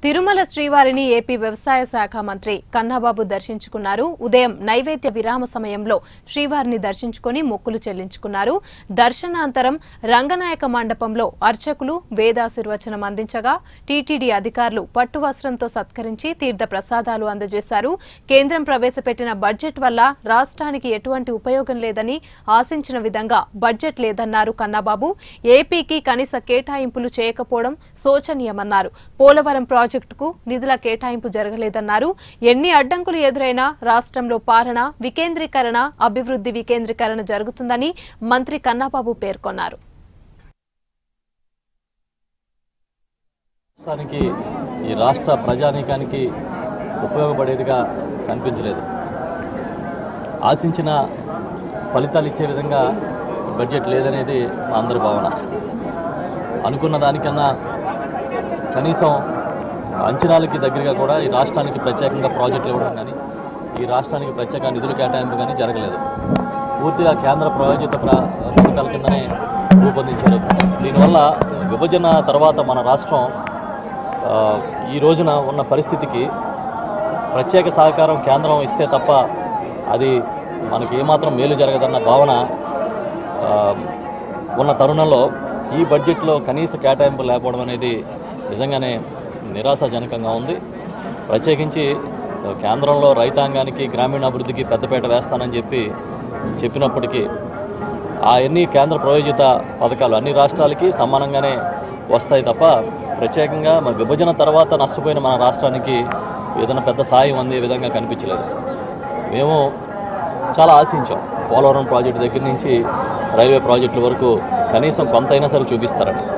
తిరుమల శ్రీవారిని ఏపీ వ్యవసాయ శాఖ మంత్రి కన్నాబాబు దర్శించుకున్నారు ఉదయం నైవేద్య విరామ సమయంలో శ్రీవారిని దర్శించుకుని మొక్కులు చెల్లించుకున్నారు దర్శనాంతరం రంగనాయక మండపంలో అర్చకులు వేదాశీర్వచనం అందించగా టీటీడీ అధికారులు పట్టు వస్త్రంతో సత్కరించి తీర్థ ప్రసాదాలు అందజేశారు కేంద్రం ప్రవేశపెట్టిన బడ్జెట్ వల్ల రాష్ట్రానికి ఎటువంటి ఉపయోగం లేదని ఆశించిన విధంగా బడ్జెట్ లేదన్నారు కన్నాబాబు ఏపీకి కనీస కేటాయింపులు చేయకపోవడం శోచనీయమన్నారు పోలవరం ప్రాజెక్టుకు నిధుల కేటాయింపు జరగలేదన్నారు ఎన్ని అడ్డంకులు ఎదురైనా రాష్ట్రంలో పాలన వికేంద్రీకరణ అభివృద్ధి వికేంద్రీకరణ జరుగుతుందని మంత్రి కన్నాబాబు పేర్కొన్నారు రాష్ట్రానికి ఈ రాష్ట్ర ప్రజానీకానికి ఉపయోగపడేదిగా కనిపించలేదు ఆశించిన ఫలితాలు ఇచ్చే విధంగా ఈ బడ్జెట్ లేదనేది మా అందరి భావన అనుకున్న దానికన్నా కనీసం అంచనాలకి దగ్గరగా కూడా ఈ రాష్ట్రానికి ప్రత్యేకంగా ప్రాజెక్టులు ఇవ్వడం కానీ ఈ రాష్ట్రానికి ప్రత్యేక నిధులు కేటాయింపు కానీ జరగలేదు పూర్తిగా కేంద్ర ప్రాయోజిత ప్ర- పథకాల కిందనే రూపొందించారు దీనివల్ల విభజన తర్వాత మన రాష్ట్రం ఆ, ఈ రోజున ఉన్న పరిస్థితికి ప్రత్యేక సహకారం కేంద్రం ఇస్తే తప్ప అది మనకి ఏమాత్రం మేలు జరగదన్న భావన ఆ, ఉన్న తరుణంలో ఈ బడ్జెట్లో కనీస కేటాయింపు లేకపోవడం అనేది నిజంగానే నిరాశాజనకంగా ఉంది ప్రత్యేకించి ఆ, కేంద్రంలో రైతాంగానికి గ్రామీణాభివృద్ధికి పెద్దపీట వేస్తానని చెప్పి చెప్పినప్పటికీ ఆ అన్ని కేంద్ర ప్రయోజిత పథకాలు అన్ని రాష్ట్రాలకి సమానంగానే వస్తాయి తప్ప ప్రత్యేకంగా మన విభజన తర్వాత నష్టపోయిన మన రాష్ట్రానికి ఏదైనా పెద్ద సాయం అందే విధంగా కనిపించలేదు మేము చాలా ఆశించాం పోలవరం ప్రాజెక్టు దగ్గర నుంచి రైల్వే ప్రాజెక్టుల వరకు కనీసం కొంతైనా సరే చూపిస్తారని